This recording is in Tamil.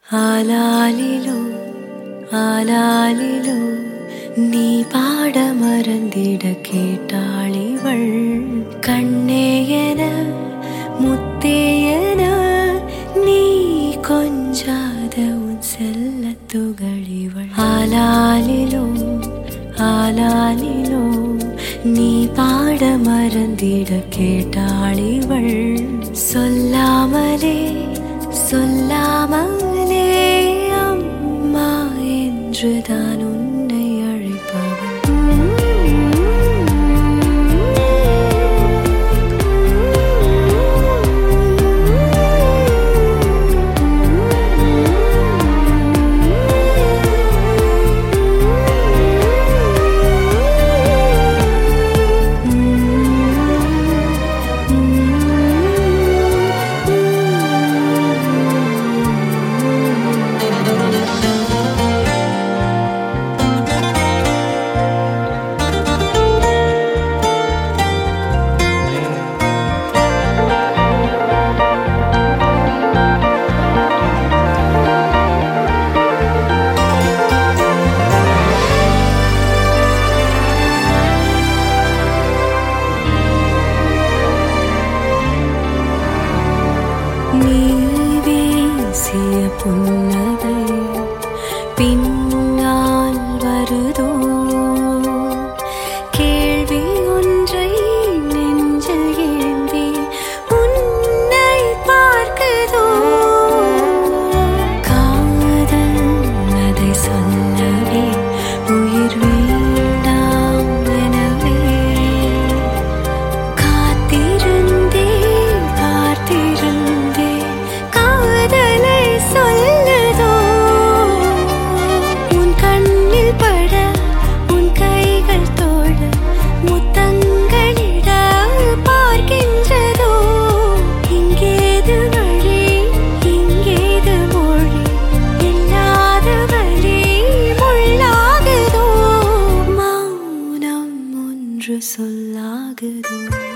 ஆலாலிலோ ஆலாலிலோ நீ பாட மறந்திட கேட்டாளிவள் கண்ணேயன முத்தேயன நீ கொஞ்சாத உன் செல்ல துகளிவள் ஆலாலிலோ ஆலாலிலோ நீ பாட மறந்திட கேட்டாளிவள் சொல்லாமலே சொல்லாமலே அம்மா என்று தான் உன்னை நீ வீசிய புன்னகை பின்னால் வருதோ கேள்வி ஒன்றை நெஞ்சில் ஏந்தி உன்னை பார்க்குதோ காதல் அதை சொல்லவே உயிர் வேண்டாம் எனவே காத்திருந்தே பார்த்திருந்தே காதலை சொல்லுதோ உன் கண்ணில் பட உன் கைகள் தோட முத்தங்களிட பார்க்கின்றதோ இங்கேது வழி இங்கேது மொழி இல்லாத வழி முள்ளாகுதோ மௌனம் ஒன்று சொல்லாகுதோ